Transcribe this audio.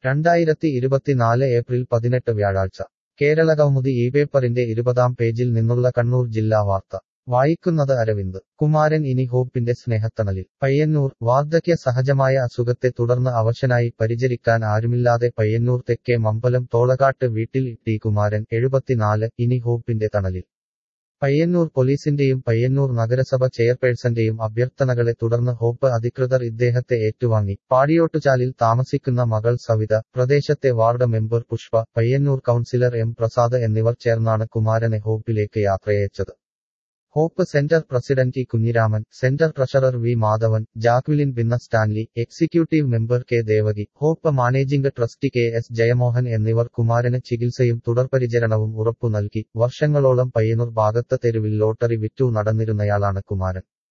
രണ്ടായിരത്തി ഇരുപത്തിനാല് ഏപ്രിൽ പതിനെട്ട് വ്യാഴാഴ്ച കേരളകൗമുദി ഈ പേപ്പറിന്റെ ഇരുപതാം പേജിൽ നിന്നുള്ള കണ്ണൂർ ജില്ലാ വാർത്ത വായിക്കുന്നത് അരവിന്ദ് കുമാരൻ ഇനി ഹോപ്പിന്റെ സ്നേഹത്തണലിൽ പയ്യന്നൂർ വാർദ്ധക്യ സഹജമായ അസുഖത്തെ തുടർന്ന് അവശനായി പരിചരിക്കാൻ ആരുമില്ലാതെ പയ്യന്നൂർ തെക്കേ മമ്പലം തോളകാട്ട് വീട്ടിൽ ടി കുമാരൻ എഴുപത്തിനാല് ഇനി ഹോപ്പിന്റെ തണലിൽ പയ്യന്നൂർ പോലീസിന്റെയും പയ്യന്നൂർ നഗരസഭ ചെയർപേഴ്സന്റെയും അഭ്യർത്ഥനകളെ തുടർന്ന് ഹോപ്പ് അധികൃതർ ഇദ്ദേഹത്തെ ഏറ്റുവാങ്ങി പാടിയോട്ടുചാലിൽ താമസിക്കുന്ന മകൾ സവിത പ്രദേശത്തെ ward member Pushpa Payyannur councillor M Prasad എന്നിവർ ചേർന്നാണ് കുമാരനെ ഹോപ്പിലേക്ക് യാത്രയച്ചത് Hope centre president E Kunhiraman centre treasurer V Madhavan Jacqueline Binna Stanley executive member K Devaki Hope managing trustee K S Jayamohan എന്നിവർ കുമാരന് ചികിത്സയും തുടർപരിചരണവും ഉറപ്പു നൽകി വർഷങ്ങളോളം പയ്യന്നൂർ ഭാഗത്ത് തെരുവിൽ ലോട്ടറി വിറ്റു നടന്നിരുന്നയാളാണ് കുമാരൻ